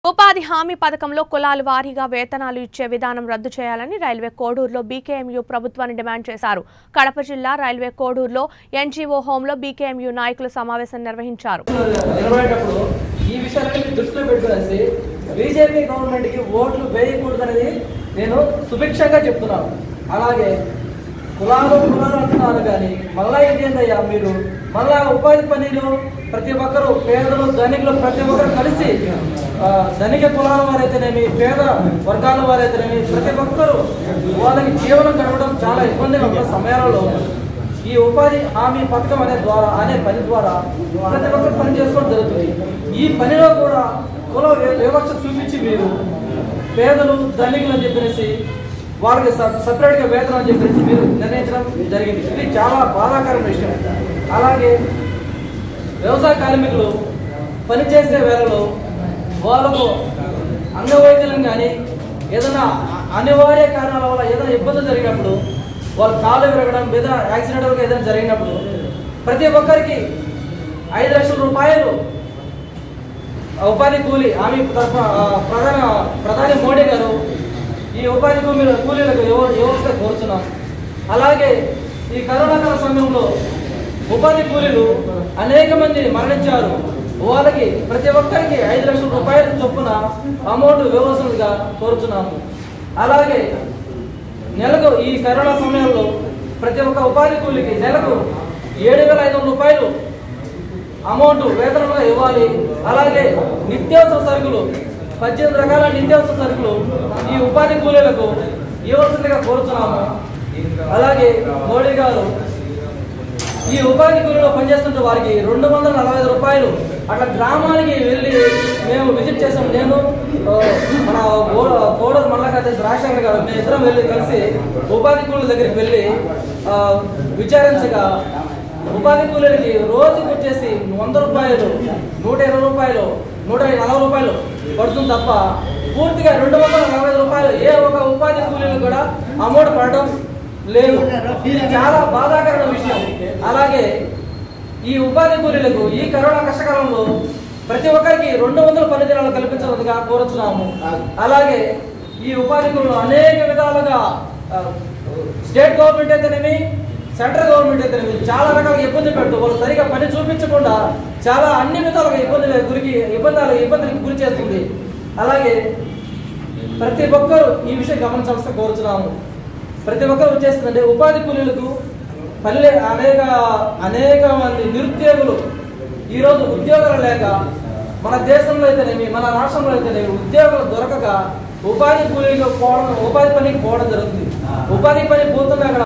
ఉపాధి హామీ పథకంలో కులాల వారీగా వేతనాలు ఇచ్చే విధానం రద్దు చేయాలని రైల్వే కోడూరులో బీకేఎంయూ ప్రభుత్వాన్ని డిమాండ్ చేశారు కడప జిల్లా రైల్వే కోడూరులో ఎన్జీఓ హోంలో బీకేఎంయూ నాయకులు సమావేశం నిర్వహించారు నిలబడేటప్పుడు ఈ విషయాన్ని దృష్టిలో పెట్టుకునేసి బీజేపీ గవర్నమెంట్ కి ఓట్లు వేయకూడదనేది నేను సుభిక్షంగా చెప్తున్నాను అలాగే కులాలు కులాలు అంటున్నారు కానీ మళ్ళా ఏంటయ్యా మీరు మళ్ళా ఉపాధి పనిలో ప్రతి ఒక్కరు పేదలు ధనికులు ప్రతి ఒక్కరు కలిసి ఆ, ధనిక కులాల వారైతేనేమి పేద వర్గాల వారైతేనేమి ప్రతి ఒక్కరు వాళ్ళకి జీవనం గడపడం చాలా ఇబ్బందిగా ఉన్న సమయాలలో ఈ ఉపాధి హామీ పథకం అనే ద్వారా అనే పని ద్వారా ప్రతి ఒక్కరు పని చేసుకోవడం జరుగుతుంది ఈ పనిలో కూడా కుల వి- వివక్ష చూపించి మీరు పేదలు ధనికులు అని చెప్పేసి వాళ్ళకి సపరేట్ గా వేతనం అని చెప్పేసి మీరు నిర్ణయించడం జరిగింది ఇది చాలా బాధాకరమైన విషయం అలాగే వ్యవసాయ కార్మికులు పనిచేసే వేళలో వాళ్ళకు అంగవైకల్యం కానీ ఏదైనా అనివార్య కారణాల వల్ల ఏదైనా ఇబ్బంది జరిగినప్పుడు వాళ్ళు కాలు విరగడం లేదా యాక్సిడెంటల్గా ఏదైనా జరిగినప్పుడు ప్రతి ఒక్కరికి ఐదు లక్షల రూపాయలు ఆ ఉపాధి కూలీ ఆమె తరఫున ఆ, ప్రధాన ప్రధాని మోడీ గారు ఈ ఉపాధి కూలీ కూలీలకు ఇవ్వ- ఇవ్వాల్సిన కోరుతున్నాం అలాగే ఈ కరోనా కాల సమయంలో ఉపాధి కూలీలు అనేక మంది మరణించారు వాళ్ళకి ప్రతి ఒక్కరికి ఐదు లక్షల రూపాయల చొప్పున అమౌంట్ ఇవ్వవలసిందిగా కోరుతున్నాము అలాగే నెలకు ఈ కరోనా సమయంలో ప్రతి ఒక్క ఉపాధి కూలీకి నెలకు ఏడు వేల ఐదు వందల రూపాయలు అమౌంట్ వేతనంగా ఇవ్వాలి అలాగే నిత్యావసర సరుకులు పద్దెనిమిది రకాల నిత్యావసర సరుకులు ఈ ఉపాధి కూలీలకు ఇవ్వాల్సిందిగా కోరుతున్నాము అలాగే మోడీ గారు ఈ ఉపాధి కూలీలో పనిచేస్తుంటే వారికి రెండు వందల నలభై ఐదు రూపాయలు అట్లా గ్రామానికి వెళ్ళి మేము విజిట్ చేసాం నేను ఆ, మన కోడూరు మండల రాజశేఖర్ గారు మేము ఇద్దరం వెళ్ళి కలిసి ఉపాధి కూలీల దగ్గరికి వెళ్ళి ఆ, విచారించగా ఉపాధి కూలీలకి రోజుకి వచ్చేసి వంద రూపాయలు నూట ఇరవై రూపాయలు నూట నలభై రూపాయలు పడుతుంది తప్ప పూర్తిగా రెండు వందల నలభై ఐదు రూపాయలు ఏ ఒక ఉపాధి కూలీలు కూడా అమౌంట్ పడడం లేదు ఇది చాలా బాధాకరమైన విషయం అలాగే ఈ ఉపాధి కూలీలకు ఈ కరోనా కష్టకాలంలో ప్రతి ఒక్కరికి రెండు వందల పని దినాలు కల్పించాలని కోరుతున్నాము అలాగే ఈ ఉపాధి కూలీలు అనేక విధాలుగా ఆ, స్టేట్ గవర్నమెంట్ అయితేనేమి సెంట్రల్ గవర్నమెంట్ అయితేనేమి చాలా రకాల ఇబ్బంది పెడుతూ వాళ్ళు సరిగా పని చూపించకుండా చాలా అన్ని విధాలుగా ఇబ్బందులు గురికి ఇబ్బందులు ఇబ్బందులకు గురి చేస్తుంది అలాగే ప్రతి ఒక్కరూ ఈ విషయం గమనించాల్సిన కోరుతున్నాము ప్రతి ఒక్కరు వచ్చేస్తుందంటే ఉపాధి కూలీలకు పల్లె అనేక అనేక మంది నిరుద్యోగులు ఈరోజు ఉద్యోగాలు లేక మన దేశంలో అయితేనేమి మన రాష్ట్రంలో అయితేనేమి ఉద్యోగాలు దొరకక ఉపాధి కూలీలకు పోవడం ఉపాధి పనికి పోవడం జరుగుతుంది ఉపాధి పని పోతున్నా అక్కడ